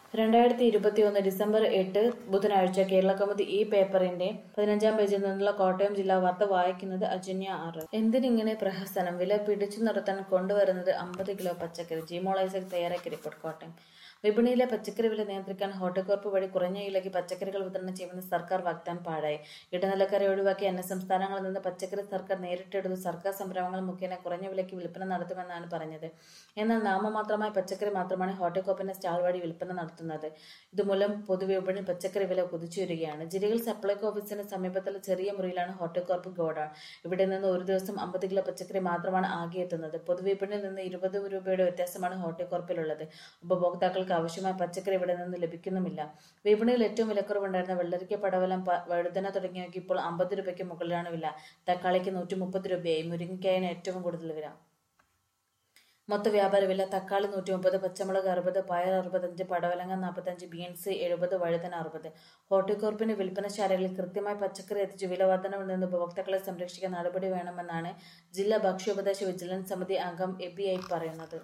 രണ്ടായിരത്തി ഇരുപത്തിയൊന്ന് ഡിസംബർ എട്ട് ബുധനാഴ്ച കേരളകൗമുദി ഈ പേപ്പറിന്റെ പതിനഞ്ചാം പേജിൽ നിന്നുള്ള കോട്ടയം ജില്ലാ വാർത്ത വായിക്കുന്നത് അജന്യ ആറ് എന്തിനിങ്ങനെ പ്രഹസനം വില പിടിച്ചു നിർത്താൻ കൊണ്ടുവരുന്നത് അമ്പത് കിലോ പച്ചക്കറി ജിമോൾ ഐസക് തയ്യാറാക്കിയ റിപ്പോർട്ട് കോട്ടയം വിപണിയിലെ പച്ചക്കറി വില നിയന്ത്രിക്കാൻ ഹോർട്ടികോർപ്പ് വഴി കുറഞ്ഞ വിലയ്ക്ക് പച്ചക്കറികൾ വിതരണം ചെയ്യുമെന്ന് സർക്കാർ വാഗ്ദാനം പാഴായി ഇടനിലക്കാരെ ഒഴിവാക്കി അന്യ സംസ്ഥാനങ്ങളിൽ നിന്ന് പച്ചക്കറി സർക്കാർ നേരിട്ടെടുത്ത് സർക്കാർ സംരംഭങ്ങൾ മുഖേന കുറഞ്ഞ വിലയ്ക്ക് വിൽപ്പന നടത്തുമെന്നാണ് പറഞ്ഞത് എന്നാൽ നാമമാത്രമായ പച്ചക്കറി മാത്രമാണ് ഹോർട്ടികോർപ്പിന്റെ സ്റ്റാൾ വഴി വിൽപ്പന നടത്തുന്നത് ഇതുമൂലം പൊതുവിപണിയിൽ പച്ചക്കറി വില കുതിച്ചുയരുകയാണ് ജില്ലയിൽ സപ്ലൈകോ ഓഫീസിന് സമീപത്തുള്ള ചെറിയ മുറിയിലാണ് ഹോർട്ടികോർപ്പ് ഗോഡൌൺ ഇവിടെ നിന്ന് ഒരു ദിവസം അമ്പത് കിലോ പച്ചക്കറി മാത്രമാണ് ആകെ എത്തുന്നത് പൊതുവിപണിയിൽ നിന്ന് ഇരുപത് രൂപയുടെ വ്യത്യാസമാണ് ഹോർട്ടികോർപ്പിലുള്ളത് ഉപഭോക്താക്കൾക്ക് ആവശ്യമായ പച്ചക്കറി ഇവിടെ നിന്ന് ലഭിക്കുന്നുമില്ല വിപണിയിൽ ഏറ്റവും വിലക്കുറവുണ്ടായിരുന്ന വെള്ളരിക്ക പടവലം പ- വഴുതന തുടങ്ങിയവയ്ക്ക് ഇപ്പോൾ അമ്പത് രൂപയ്ക്ക് മുകളിലാണ് വില തക്കാളിക്ക് നൂറ്റി മുപ്പത് രൂപയായി മുരിങ്ങയ്ക്കായാണ് ഏറ്റവും കൂടുതൽ വില മൊത്ത വ്യാപാര വില തക്കാളി നൂറ്റി മുപ്പത് പച്ചമുളക് അറുപത് പയർ അറുപത്തഞ്ച് പടവലങ്ങ നാൽപ്പത്തഞ്ച് ബീൻസ് എഴുപത് വഴുതന അറുപത് ഹോർട്ടികോർപ്പിന്റെ വിൽപ്പനശാലകളിൽ കൃത്യമായി പച്ചക്കറി എത്തിച്ച് വില വർധനവിൽ നിന്ന് ഉപഭോക്താക്കളെ സംരക്ഷിക്കാൻ നടപടി വേണമെന്നാണ് ജില്ലാ ഭക്ഷ്യോപദേശ വിജിലൻസ് സമിതി അംഗം എബി ഐ പറയുന്നത്